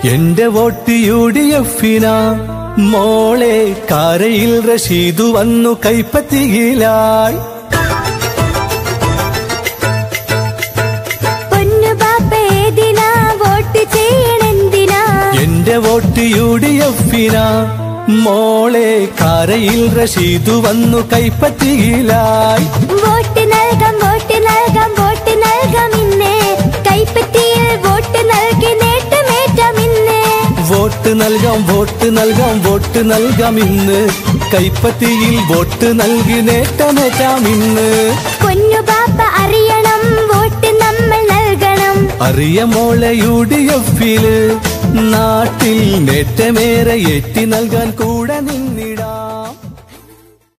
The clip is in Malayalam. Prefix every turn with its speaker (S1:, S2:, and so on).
S1: എന്റെ വോട്ട് യു ഡി എഫിന മോളെ കാരയിൽ റഷീദു വന്നു കൈപ്പത്തിയിലായി
S2: പൊന്നു ബാപ്പ ഏതിനാ വോട്ട് ചെയ്യണെന്തിനാ
S1: എന്റെ വോട്ട് യു ഡി എഫിന മോളെ കാരയിൽ റഷീദു വന്നു കൈപ്പത്തിയിലായി
S2: വോട്ട് നൽകാം വോട്ട് നൽകാം വോട്ട് നൽകാം ഇന്ന് കൈപ്പറ്റിയിൽ വോട്ട് നൽകി നേട്ടമേറ്റാം ഇന്ന്
S1: വോട്ട് നൽകാം വോട്ട് നൽകാം വോട്ട് നൽകാം ഇന്ന് കൈപ്പത്തിയിൽ വോട്ട് നൽകി നേട്ടമേറ്റാം ഇന്ന്
S2: പൊന്നു ബാപ്പ അറിയണം വോട്ട് നമ്മൾ നൽകണം
S1: അറിയ മോളെ യു ഡി എഫില് നാട്ടിൽ നേട്ടമേറെ ഏറ്റി നൽകാൻ കൂടെ നിന്ന്